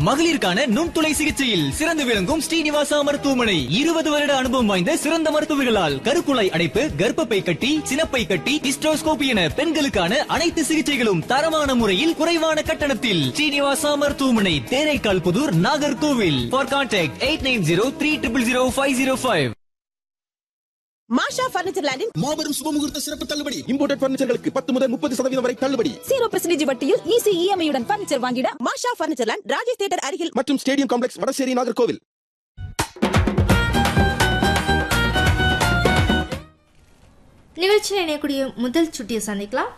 மகளிருக்கான நுண்துளை சிகிச்சையில் சிறந்து விளங்கும் ஸ்ரீனிவாசா மருத்துவமனை இருபது வருட அனுபவம் வாய்ந்த சிறந்த மருத்துவர்களால் கருக்குழாய் அடைப்பு கர்ப்பப்பை கட்டி சினப்பை கட்டி ஹிஸ்டோஸ்கோபி என பெண்களுக்கான அனைத்து சிகிச்சைகளும் தரமான முறையில் குறைவான கட்டணத்தில் ஸ்ரீனிவாசா மருத்துவமனை Theraikal Puthur Nagercoil for contact eight nine zero three triple zero five zero five Masha furniture லேண்டின் மாபெரும் சுபமுகூர்த்த சிறப்பு தள்ளுபடி இம்போர்டட் பர்னிச்சர்களுக்கு பத்து முதல் முப்பது சதவீதம் வரை தள்ளுபடி ஜீரோ பெர்சன்டேஜ் வட்டியில் ஈஸி இஎம்ஐ உடன் பர்னிச்சர் வாங்கிட Masha furniture land Rajesh theatre அருகில் மற்றும் ஸ்டேடியம் காம்ப்ளெக்ஸ் வடசேரி நாகர்கோவில் நிகழ்ச்சியில் இணையக்கூடிய முதல் சுட்டியை சந்திக்கலாம்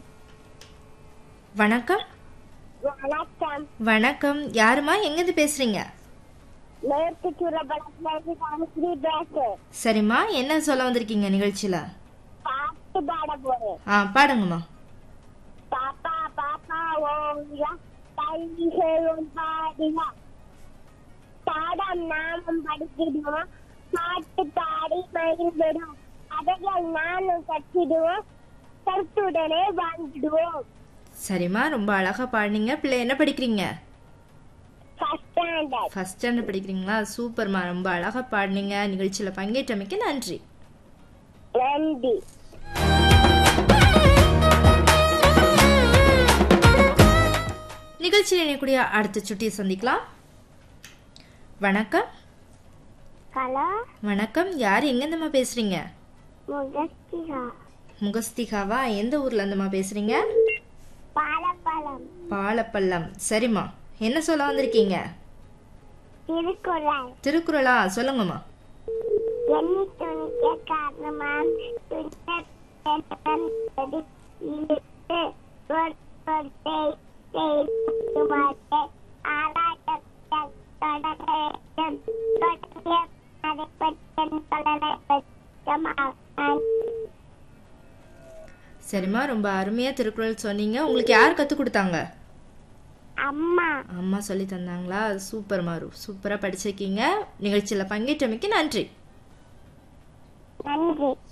வணக்கம் வணக்கம் வணக்கம் யாருமா எங்கேருந்து பேசுறீங்க மேற்கு சுரபலத்திலிருந்து காமிஸ்ரீ பேசு சரிம்மா என்ன சொல்ல வந்திருக்கீங்க நிகழ்ச்சியில பாட்டு பாட போறேன் ஆ பாடுங்கம்மா பாப்பா பாப்பா ஓவியா கைகளும் பாடினா பாடம் நாமும் படிச்சிடுவோம் பாட்டு பாடி மகிழ்ந்திடும் கதைகள் நானும் கற்றிடுவோம் கருத்துடனே வாழ்ந்துடுவோம் சரிம்மா ரொம்ப அழகா பாடுனீங்க பிள்ளை என்ன படிக்கிறீங்க ஃபர்ஸ்ட் ஸ்டாண்டர்ட் ஃபர்ஸ்ட் ஸ்டாண்டர்ட் படிக்கிறீங்களா சூப்பர்மா ரொம்ப அழகா பாடுனீங்க நிகழ்ச்சியில பங்கேற்றமைக்கு நன்றி நன்றி நிகழ்ச்சியில் இணையக்கூடிய அடுத்த சுட்டியை சந்திக்கலாம் வணக்கம் ஹலோ வணக்கம் யார் எங்கேருந்துமா பேசுறீங்க முகஸ்திகா முகஸ்திகாவா எந்த ஊர்ல இருந்துமா பேசுறீங்க பாலப்பழம் பாலப்பள்ளம் சரிம்மா என்ன சொல்ல வந்திருக்கீங்க திருக்குறள் திருக்குறளா சொல்லுங்கம்மா எண்ணி துணிக்க காரணமாம் துணித்தன் என்பது இழுத்து ஒரு பொருட்டை செய்துமாறு ஆராய்ச்சி தொடர வேண்டும் தொடங்கிய அதை பற்றி சொல்லலை பட்சமாகும் சரிம்மா ரொம்ப அருமையா திருக்குறள் சொன்னீங்க உங்களுக்கு யார் கத்து கொடுத்தாங்க அம்மா அம்மா சொல்லி தந்தாங்களா சூப்பர்மா சூப்பரா படிச்சிருக்கீங்க நிகழ்ச்சியில பங்கேற்றமைக்கு நன்றி நன்றி